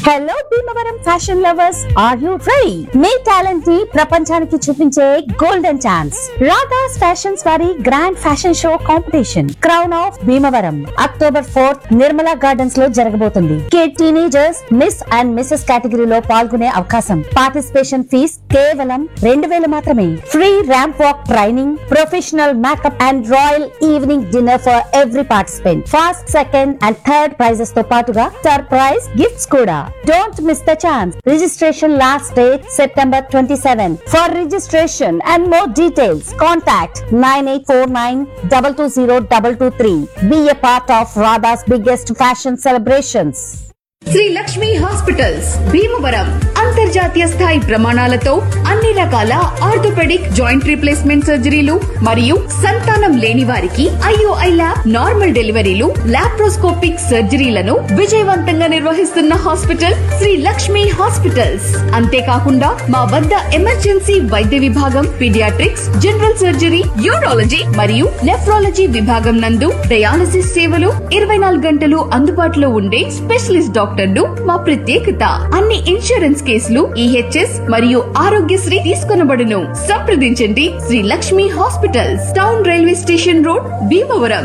hello Bhimavaram fashion lovers are you ready మీ talent ని ప్రపంచానికి చూపించే గోల్డెన్ ఛాన్స్ రాధాస్ ఫ్యాషన్స్ వారి grand fashion show competition crown of Bhimavaram October fourth Nirmala gardens లో జరగబోతుంది kid teenagers miss and Mrs కేటగిరీలో పాల్గొనే అవకాశం పార్టిసిపేషన్ ఫీస్ కేవలం రెండు వేలు మాత్రమే free ramp walk training professional makeup and royal evening dinner for every participant first second and third prizes తో పాటుగా సర్ప్రైజ్ గిఫ్ట్స్ కూడా don't miss the chance registration last date September twenty seven for registration and more details contact nine eight four nine double two zero double two three B A part of Radha's biggest fashion celebrations Sri Lakshmi hospitals Bhimavaram అంతర్జాతీయ స్థాయి ప్రమాణాలతో అన్ని రకాల orthopaedic joint replacement సర్జరీలు మరియు సంతానం లేని వారికి ఐఓఐ ల్యాబ్ నార్మల్ డెలివరీలు లాప్రోస్కోపిక్ సర్జరీలను విజయవంతంగా నిర్వహిస్తున్న హాస్పిటల్ శ్రీ లక్ష్మి హాస్పిటల్స్ అంతేకాకుండా మా వద్ద ఎమర్జెన్సీ వైద్య విభాగం పీడియాట్రిక్స్ జనరల్ సర్జరీ యూరాలజీ మరియు నెఫ్రాలజీ విభాగం నందు డయాలసిస్ సేవలు ఇరవై నాలుగు గంటలు అందుబాటులో ఉండే స్పెషలిస్ట్ డాక్టర్లు మా ప్రత్యేకత అన్ని ఇన్సూరెన్స్ కేసులు ఈహెచ్ఎస్ మరియు ఆరోగ్యశ్రీ తీసుకొనబడును సంప్రదించండి Sri Lakshmi hospitals town railway station road Bhimavaram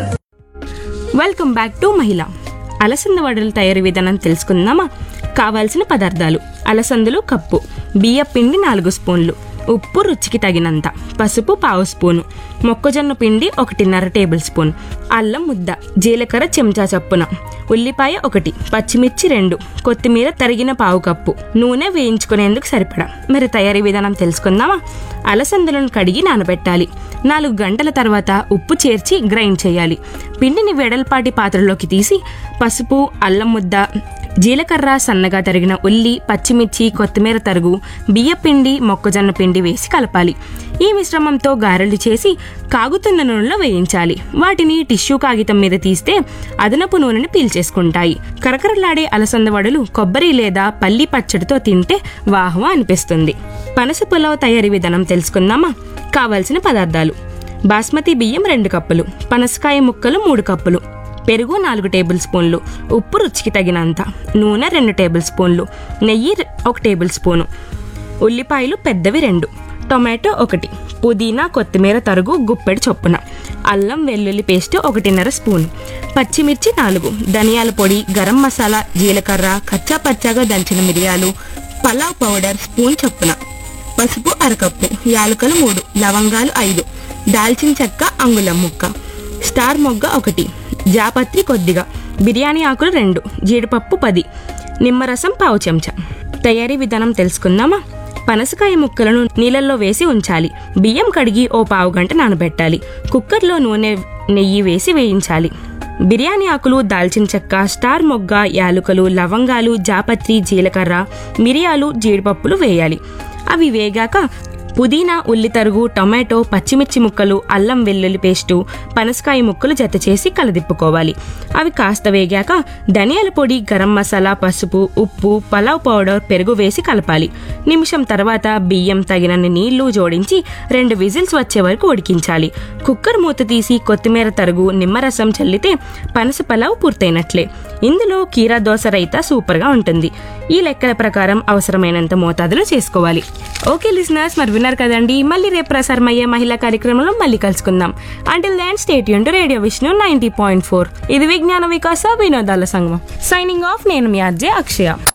welcome back to మహిళ అలసంద వడల తయారీ విధానం తెలుసుకుందామా కావాల్సిన పదార్థాలు అలసందలు కప్పు బియ్య పిండి నాలుగు స్పూన్లు ఉప్పు రుచికి తగినంత పసుపు పావు స్పూను మొక్కజొన్న పిండి ఒకటిన్నర టేబుల్ స్పూన్ అల్లం ముద్ద జీలకర్ర చెంచా చప్పున ఉల్లిపాయ ఒకటి పచ్చిమిర్చి రెండు కొత్తిమీర తరిగిన పావు కప్పు నూనె వేయించుకునేందుకు సరిపడా మరి తయారీ విధానం తెలుసుకుందామా అలసందలను కడిగి నానబెట్టాలి నాలుగు గంటల తర్వాత ఉప్పు చేర్చి గ్రైండ్ చేయాలి పిండిని వెడల్పాటి పాత్రలోకి తీసి పసుపు అల్లం ముద్ద జీలకర్ర సన్నగా తరిగిన ఉల్లి పచ్చిమిర్చి కొత్తిమీర తరుగు బియ్య పిండి మొక్కజొన్న పిండి వేసి కలపాలి ఈ మిశ్రమంతో గారెలు చేసి కాగుతున్న నూనెలో వేయించాలి వాటిని టిష్యూ కాగితం మీద తీస్తే అదనపు నూనెని పీల్చేసుకుంటాయి కరకరలాడే అలసంద వడలు కొబ్బరి లేదా పల్లి పచ్చడితో తింటే వాహ్వా అనిపిస్తుంది పనస పులావ్ తయారీ విధానం తెలుసుకుందామా కావలసిన పదార్థాలు బాస్మతి బియ్యం రెండు కప్పులు పనసకాయ ముక్కలు మూడు కప్పులు పెరుగు నాలుగు టేబుల్ స్పూన్లు ఉప్పు రుచికి తగినంత నూనె రెండు టేబుల్ స్పూన్లు నెయ్యి రె- ఒక టేబుల్ స్పూను ఉల్లిపాయలు పెద్దవి రెండు టొమాటో ఒకటి పుదీనా కొత్తిమీర తరుగు గుప్పెడు చొప్పున అల్లం వెల్లుల్లి పేస్ట్ ఒకటిన్నర స్పూన్ పచ్చిమిర్చి నాలుగు ధనియాల పొడి గరం మసాలా జీలకర్ర కచ్చా పచ్చాగా దంచిన మిరియాలు పలావ్ పౌడర్ స్పూన్ చొప్పున పసుపు అరకప్పు యాలకులు మూడు లవంగాలు ఐదు దాల్చిన చెక్క అంగుళం ముక్క స్టార్ మొగ్గ ఒకటి జాపత్రి కొద్దిగా బిర్యానీ ఆకులు రెండు జీడిపప్పు పది నిమ్మరసం పావు చెంచా తయారీ విధానం తెలుసుకుందామా పనసకాయ ముక్కలను నీళ్ళల్లో వేసి ఉంచాలి బియ్యం కడిగి ఓ పావు గంట నానబెట్టాలి కుక్కర్లో నూనె నెయ్యి వేసి వేయించాలి బిర్యానీ ఆకులు దాల్చిన చెక్క స్టార్ మొగ్గ యాలుకలు లవంగాలు జాపత్రి జీలకర్ర మిరియాలు జీడిపప్పులు వేయాలి అవి వేగాక పుదీనా ఉల్లి తరుగు టొమాటో పచ్చిమిర్చి ముక్కలు అల్లం వెల్లుల్లి పేస్టు పనసకాయ ముక్కలు జత చేసి కలదిప్పుకోవాలి అవి కాస్త వేగాక ధనియాల పొడి గరం మసాలా పసుపు ఉప్పు పలావ్ పౌడర్ పెరుగు వేసి కలపాలి నిమిషం తర్వాత బియ్యం తగినన్ని నీళ్లు జోడించి రెండు విజిల్స్ వచ్చే వరకు ఉడికించాలి కుక్కర్ మూత తీసి కొత్తిమీర తరుగు నిమ్మరసం చల్లితే పనస పలావ్ పూర్తయినట్లే ఇందులో కీరా దోశ రైతా సూపర్గా ఉంటుంది ఈ లెక్కల ప్రకారం అవసరమైనంత మోతాదులో చేసుకోవాలి ఓకే లిసనర్స్ మరి విన్నారు కదండి మళ్ళీ రేపు ప్రసారం అయ్యే మహిళా కార్యక్రమంలో మళ్ళీ కలుసుకుందాం అంటిల్ దాన్ స్టేట్ యూన్ radio Vishnu ninety point four ఇది విజ్ఞాన వికాస వినోదాల సంగమం సైనింగ్ ఆఫ్ నేను మీ అజ్జే అక్షయ